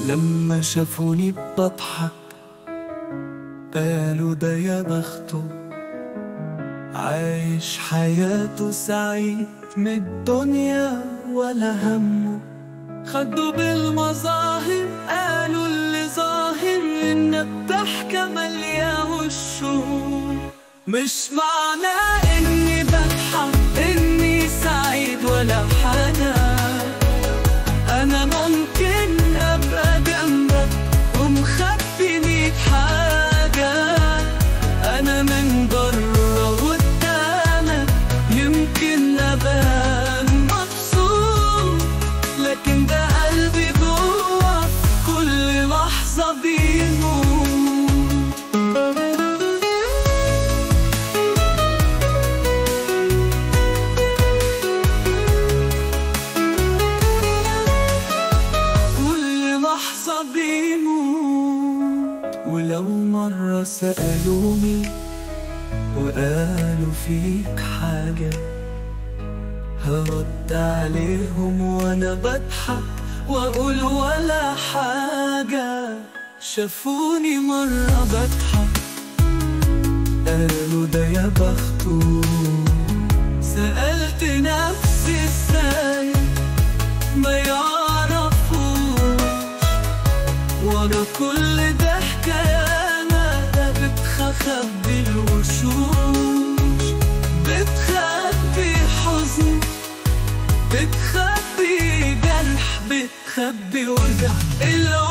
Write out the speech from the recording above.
لما شافوني بضحك قالوا ده يا بخته عايش حياته سعيد من الدنيا ولا همه خدوا بالمظاهر قالوا اللي ظاهر ان الضحكة مليا والشهور مش معنى اني بضحك اني سعيد ولا حاجة انا ممكن ابقى جنبك ومخبي ميت حاجة انا من بره قدامك يمكن ابان مبسوط لكن ده قلبي جوه كل لحظة بيموت كل لحظة بيموت ولو مرة سألوني وقالوا فيك حاجة هرد عليهم وانا بضحك واقول ولا حاجة شافوني مرة بضحك قالوا ده يا بخته سألت نفسي ازاي ما يعرفوش ورا كل ضحكة ياما بتخبي الوشوش بتخبي حزن بتخبي جرح بتخبي وجع اللي